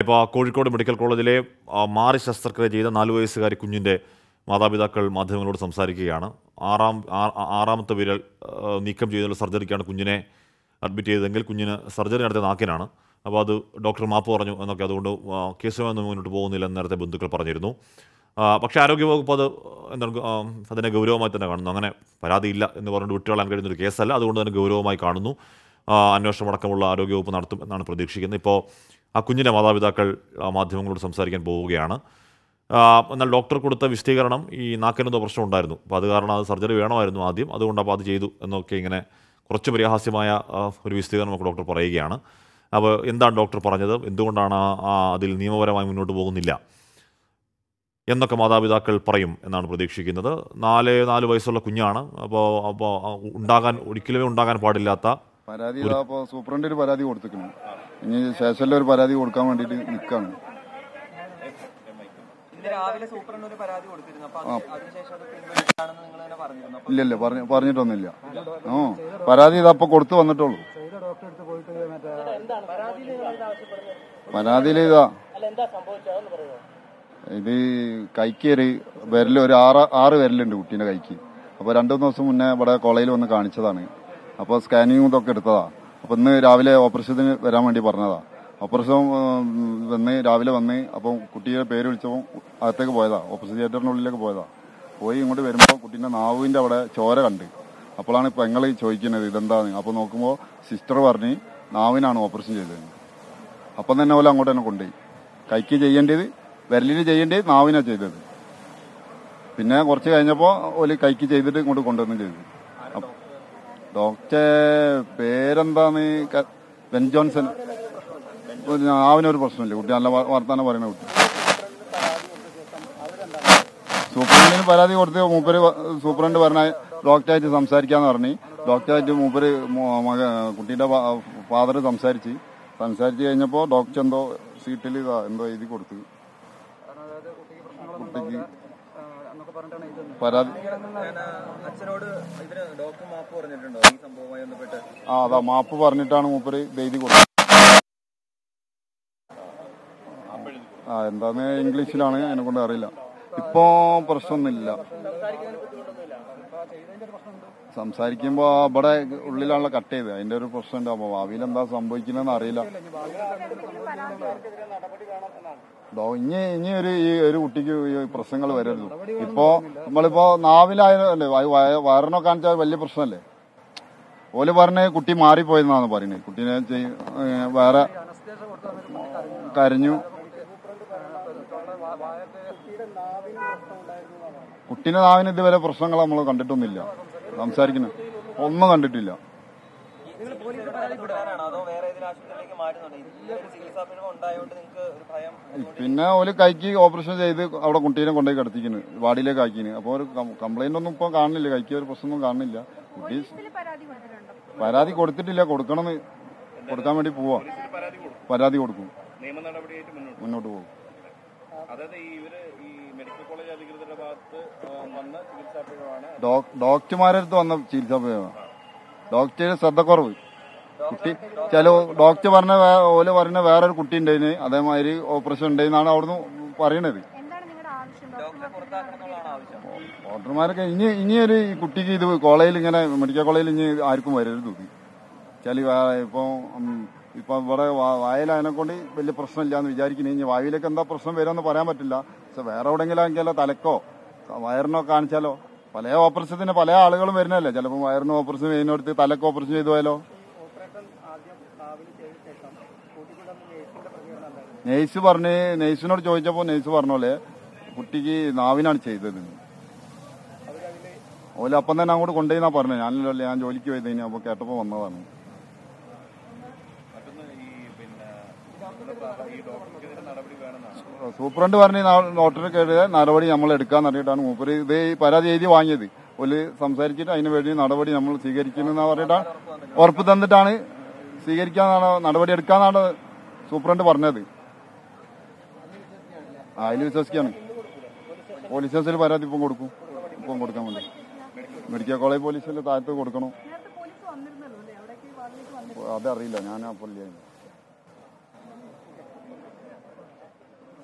ഇപ്പോൾ കോഴിക്കോട് മെഡിക്കൽ കോളേജിലെ ആ, മാറി ശസ്ത്രക്രിയ ചെയ്ത നാല് വയസ്സുകാരി കുഞ്ഞിൻ്റെ മാതാപിതാക്കൾ മാധ്യമങ്ങളോട് സംസാരിക്കുകയാണ് ആറാം ആ- ആ- ആറാമത്തെ വിരൽ ആ, നീക്കം ചെയ്തുള്ള സർജറിക്കാണ് കുഞ്ഞിനെ അഡ്മിറ്റ് ചെയ്തതെങ്കിൽ കുഞ്ഞിന് സർജറി നടത്തിയ നാക്കിനാണ് അപ്പോൾ അത് ഡോക്ടർ മാപ്പ് പറഞ്ഞു എന്നൊക്കെ അതുകൊണ്ട് ആ, കേസുമായി മുന്നോട്ട് പോകുന്നില്ലെന്ന് നേരത്തെ ബന്ധുക്കൾ പറഞ്ഞിരുന്നു ആ, പക്ഷേ ആരോഗ്യവകുപ്പ് അത് എന്താണ് ആ, അതിനെ ഗൗരവമായി തന്നെ കാണുന്നു അങ്ങനെ പരാതിയില്ല എന്ന് പറഞ്ഞിട്ട് വിട്ടുകളയാൻ കഴിയുന്ന ഒരു കേസല്ല അതുകൊണ്ട് തന്നെ ഗൗരവമായി കാണുന്നു ആ, അന്വേഷണം അടക്കമുള്ള ആരോഗ്യവകുപ്പ് നടത്തും എന്നാണ് പ്രതീക്ഷിക്കുന്നത് ഇപ്പോൾ ആ കുഞ്ഞിൻ്റെ മാതാപിതാക്കൾ ആ, മാധ്യമങ്ങളോട് സംസാരിക്കാൻ പോവുകയാണ് ആ, എന്നാൽ ഡോക്ടർ കൊടുത്ത വിശദീകരണം ഈ നാക്കിനെന്തോ പ്രശ്നം ഉണ്ടായിരുന്നു അപ്പോൾ അത് കാരണം അത് സർജറി വേണമായിരുന്നു ആദ്യം അതുകൊണ്ട് അപ്പോൾ അത് ചെയ്തു എന്നൊക്കെ ഇങ്ങനെ കുറച്ച് പരിഹാസ്യമായ ആ, ഒരു വിശദീകരണം ഒക്കെ ഡോക്ടർ പറയുകയാണ് അപ്പോൾ എന്താണ് ഡോക്ടർ പറഞ്ഞത് എന്തുകൊണ്ടാണ് ആ- ആ അതിൽ നിയമപരമായി മുന്നോട്ട് പോകുന്നില്ല എന്നൊക്കെ മാതാപിതാക്കൾ പറയും എന്നാണ് പ്രതീക്ഷിക്കുന്നത് നാല് നാല് വയസ്സുള്ള കുഞ്ഞാണ് അപ്പോൾ അപ്പോൾ ഉണ്ടാകാൻ ഒരിക്കലുമേ ഉണ്ടാകാൻ പാടില്ലാത്ത പരാതി ഇതാ ഇപ്പൊ സൂപ്രണ്ട് ഒരു പരാതി കൊടുത്തിരിക്കുന്നു ഇനി ശേഷമല്ല ഒരു പരാതി കൊടുക്കാൻ വേണ്ടിട്ട് നിക്കാണ് ഇന്ന് രാവിലെ സൂപ്രണ്ട് ഒരു പരാതി കൊടുത്തിരുന്നു അപ്പൊ അതിന് അതിനുശേഷം അത് പിൻവലിക്കാണെന്ന് നിങ്ങൾ തന്നെ പറഞ്ഞിരുന്നു അപ്പൊ ഇല്ലല്ല പറഞ്ഞ പറഞ്ഞിട്ടൊന്നുമില്ല ഓ പരാതി ഇതാ ഇപ്പൊ കൊടുത്തു വന്നിട്ടുള്ളൂ പരാതിയിൽ ഇതാ ഇത് കൈക്ക് ഒരു വിരല് ഒരു ആറ് ആറ് വിരലുണ്ട് കുട്ടീന്റെ കൈക്ക് അപ്പൊ രണ്ടു മൂന്ന് ദിവസം മുന്നേ ഇവിടെ കോളേജിൽ വന്ന് കാണിച്ചതാണ് അപ്പൊ സ്കാനിങ്ങും ഇതൊക്കെ എടുത്തതാ അപ്പൊ ഇന്ന് രാവിലെ ഓപ്പറേഷത്തിന് വരാൻ വേണ്ടി പറഞ്ഞതാ ഓപ്പറേഷൻ ഉം, വന്ന് രാവിലെ വന്ന് അപ്പം കുട്ടിയുടെ പേര് വിളിച്ചപ്പോൾ അകത്തേക്ക് പോയതാ ഓപ്പറേഷൻ തിയേറ്ററിന്റെ ഉള്ളിലേക്ക് പോയതാ പോയി ഇങ്ങോട്ട് വരുമ്പോൾ കുട്ടീന്റെ നാവിന്റെ അവിടെ ചോര കണ്ട് അപ്പോഴാണ് പെങ്ങൾ ചോദിക്കുന്നത് ഇതെന്താന്ന് അപ്പൊ നോക്കുമ്പോൾ സിസ്റ്റർ പറഞ്ഞ് നാവിനാണ് ഓപ്പറേഷൻ ചെയ്തത് അപ്പം തന്നെ പോലെ അങ്ങോട്ട് തന്നെ കൊണ്ടുപോയി കൈക്ക് ചെയ്യേണ്ടത് വിരലിന് ചെയ്യേണ്ടത് നാവിനാ ചെയ്തത് പിന്നെ കുറച്ച് കഴിഞ്ഞപ്പോൾ ഓല് കൈക്ക് ചെയ്തിട്ട് ഇങ്ങോട്ട് കൊണ്ടുവന്ന് ചെയ്തു അപ്പ- ഡോക്ടറെ പേരെന്താന്ന് ക- ബെൻ ജോൺസൺ ഒരു നാവിനൊരു പ്രശ്നമില്ല കുട്ടി നല്ല വ- വർത്താനം പറയുന്ന കുട്ടി സൂപ്രണ്ടിന് പരാതി കൊടുത്ത് മൂപ്പര് വ- സൂപ്രണ്ട് പറഞ്ഞ ഡോക്ടറായിട്ട് സംസാരിക്കാന്ന് പറഞ്ഞ് ഡോക്ടറായിട്ട് മൂപ്പര് മോ- മക കുട്ടീന്റെ ഫാദർ സംസാരിച്ച് സംസാരിച്ച് കഴിഞ്ഞപ്പോ ഡോക്ടർ എന്തോ സീറ്റിൽ ഇതാ എന്തോ എഴുതി കൊടുത്തു കുട്ടിക്ക് പരാതി ഞാൻ അച്ഛനോട് ഇതിന് ഡോക്ടർ മാപ്പ് പറഞ്ഞിട്ടുണ്ടോ ഈ സംഭവവുമായി ബന്ധപ്പെട്ട് ആ അതാ മാപ്പ് പറഞ്ഞിട്ടാണ് മൂപ്പര് ഇത് എഴുതി കൊടുത്തത് ആ എന്താന്ന് ഇംഗ്ലീഷിലാണ് എന്നെ കൊണ്ട് അറിയില്ല ഇപ്പോ പ്രശ്നമൊന്നുമില്ല സംസാരിക്കുമ്പോ ഇവിടെ ഉള്ളിലാണല്ലോ കട്ട് ചെയ്ത് അതിന്റെ ഒരു പ്രശ്നമുണ്ട് അപ്പൊ ഭാവിയിൽ എന്താ സംഭവിക്കുന്നതെന്ന് അറിയില്ല ഡോ ഇനി ഇനി ഒരു ഈ ഒരു കുട്ടിക്ക് ഈ പ്രശ്നങ്ങൾ വരരുത് ഇപ്പോ നമ്മളിപ്പോ നാവിലായതല്ലേ വയറിനോ കാണിച്ചാൽ വലിയ പ്രശ്നമല്ലേ ഓല് പറഞ്ഞ് കുട്ടി മാറിപ്പോയെന്നാണ് പറയുന്നത് കുട്ടീനെ ചെയ്- ഏ, വേറെ കരഞ്ഞു കുട്ടീന്റെ നാവിന് ഇതുവരെ പ്രശ്നങ്ങൾ നമ്മൾ കണ്ടിട്ടൊന്നുമില്ല സംസാരിക്കുന്നു ഒന്നും കണ്ടിട്ടില്ല നിങ്ങൾ പോലീസ് പരാതി കൊടുക്കാനാണോ അതോ വേറെ ഏതെങ്കിലും ആശുപത്രിയിലേക്ക് മാറ്റുന്നുണ്ടോ ഇതിലൊരു ചികിത്സാ പിഴവ് ഉണ്ടായതുകൊണ്ട് നിങ്ങൾക്ക് ഒരു ഭയം പിന്നെ ഓല് കൈക്ക് ഓപ്പറേഷൻ ചെയ്ത് അവിടെ കുട്ടീനെ കൊണ്ടുപോയി കിടത്തിക്കുന്നു വാടിയിലേക്ക് ആക്കിന് അപ്പോൾ ഒരു കംപ്ലൈന്റ് ഒന്നും ഇപ്പൊ കാണുന്നില്ല കൈക്ക് ഒരു പ്രശ്നമൊന്നും കാണുന്നില്ല കുട്ടി ഇതില് പരാതി കൊടുത്തിട്ടുണ്ടോ പരാതി കൊടുത്തിട്ടില്ല കൊടുക്കണമെന്ന് കൊടുക്കാൻ വേണ്ടി പോവാ പരാതി കൊടുക്കും നിയമ നടപടിയായിട്ട് മുന്നോട്ട് മുന്നോട്ട് പോകും അതായത് ഈ ഇവര് ഈ മെഡിക്കൽ കോളേജ് അധികൃതരുടെ ഭാഗത്ത് ആ, വന്ന ചികിത്സാ പിഴവാണ് ഡോക്- ഡോക്ടർമാരുടെ അടുത്ത് വന്ന ചികിത്സാ പിഴവാ ഡോക്ടർ ശ്രദ്ധക്കുറവ് കുട്ടി ചില ഡോക്ടർ പറഞ്ഞ വേ- ഓല് പറഞ്ഞ വേറൊരു കുട്ടി ഉണ്ടായിന് അതേമാതിരി ഓപ്പറേഷൻ ഉണ്ടായിന്നാണ് അവിടുന്ന് പറയണത് എന്താണ് നിങ്ങളുടെ ആവശ്യം ഡോക്ടറെ പുറത്താക്കണം എന്നുള്ളതാണ് ആവശ്യം ഡോക്ടർമാരൊക്കെ ഇനി ഇനി ഒരു ഈ കുട്ടിക്ക് ഇത് കോളേജിൽ ഇങ്ങനെ മെഡിക്കൽ കോളേജിൽ ഇനി ആർക്കും വരരുത് ഇത് ചില ഇപ്പൊ ഉം, ഇപ്പൊ ഇവിടെ വായല അതിനെ കൊണ്ട് വലിയ പ്രശ്നമില്ല എന്ന് വിചാരിക്കുന്നു ഇനി വായുവിലേക്ക് എന്താ പ്രശ്നം വരുമെന്ന് പറയാൻ പറ്റില്ല പക്ഷെ വേറെ എവിടെയെങ്കിലും ആണെങ്കിലോ തലക്കോ വയറിനോ കാണിച്ചാലോ പല ഓപ്പറേഷത്തിന് പല ആളുകളും വരുന്നല്ലേ ചിലപ്പോൾ വയറിന് ഓപ്പറേഷൻ ചെയ്യുന്നിടത്ത് തലക്ക് ഓപ്പറേഷൻ ചെയ്തു പോയാലോ നെയ്സ് പറഞ്ഞ് നെയ്സിനോട് ചോദിച്ചപ്പോൾ നെയ്സ് പറഞ്ഞോലെ കുട്ടിക്ക് നാവിനാണ് ചെയ്തത് ഓല അപ്പം തന്നെ അങ്ങോട്ട് കൊണ്ടുപോയിന്നാ പറഞ്ഞത് ഞാനല്ലോ ഞാൻ ജോലിക്ക് പോയതിന് അപ്പൊ കേട്ടപ്പോ വന്നതാണ് മറ്റൊന്ന് ഈ പിന്നെ ഈ ഡോക്ടർക്കെതിരെ നടപടി വേണമെന്നാണ് സൂപ്രണ്ട് പറഞ്ഞ് ഡോക്ടർക്കെതിരെ നടപടി നമ്മൾ എടുക്കാന്ന് പറഞ്ഞിട്ടാണ് മൂപ്പര് ഇത് ഈ പരാതി എഴുതി വാങ്ങിയത് ഓല് സംസാരിച്ചിട്ട് അതിന് വേണ്ടി നടപടി നമ്മൾ സ്വീകരിക്കുന്നെന്ന് പറഞ്ഞിട്ടാണ് ഉറപ്പ് തന്നിട്ടാണ് സ്വീകരിക്കാന്നാണ് നടപടി എടുക്കാന്നാണ് സൂപ്രണ്ട് പറഞ്ഞത് ആ അതിൽ വിശ്വസിക്കാണ് പോലീസ് സ്റ്റേഷനിൽ പരാതി ഇപ്പം കൊടുക്കും ഇപ്പം കൊടുക്കാൻ വേണ്ടി മെഡിക്കൽ കോളേജ് പോലീസിൽ താഴത്ത് കൊടുക്കണം നേരത്തെ പോലീസ് വന്നിരുന്നല്ലോ അല്ലേ അവിടേക്ക് വാതിലേക്ക് വന്നിരുന്നു അതറിയില്ല ഞാൻ അപ്പോൾ ഇല്ല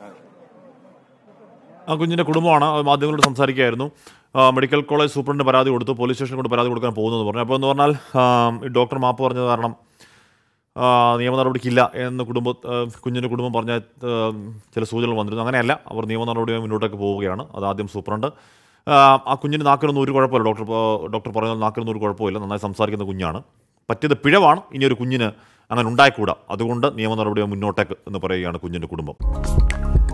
ആ കുഞ്ഞിൻ്റെ കുടുംബമാണ് അത് മാധ്യമങ്ങളോട് സംസാരിക്കുകയായിരുന്നു ആ, മെഡിക്കൽ കോളേജ് സൂപ്രണ്ടിന് പരാതി കൊടുത്തു പോലീസ് സ്റ്റേഷനിൽ കൊണ്ട് പരാതി കൊടുക്കാൻ പോകുന്നത് പറഞ്ഞു അപ്പോൾ എന്ന് പറഞ്ഞാൽ ആ, ഈ ഡോക്ടർ മാപ്പ് പറഞ്ഞത് കാരണം ആ, നിയമ നടപടിക്കില്ല എന്ന് കുടുംബ ആ, കുഞ്ഞിൻ്റെ കുടുംബം പറഞ്ഞ ആ, ചില സൂചനകൾ വന്നിരുന്നു അങ്ങനെയല്ല അവർ നിയമ നടപടിയുമായി മുന്നോട്ടേക്ക് പോവുകയാണ് അത് ആദ്യം സൂപ്രണ്ട് ആ, ആ കുഞ്ഞിന് നാക്കിനൊന്നും ഒരു കുഴപ്പമില്ല ഡോക്ടർ ആ, ഡോക്ടർ പറയുന്നത് നാക്കിനൊന്നും ഒരു കുഴപ്പമില്ല നന്നായി സംസാരിക്കുന്ന കുഞ്ഞാണ് പറ്റിയത് പിഴവാണ് ഇനി ഒരു കുഞ്ഞിന് അങ്ങനെ ഉണ്ടായിക്കൂടാ അതുകൊണ്ട് നിയമ നടപടിയുമായി മുന്നോട്ടേക്ക് എന്ന് പറയുകയാണ് കുഞ്ഞിൻ്റെ കുടുംബം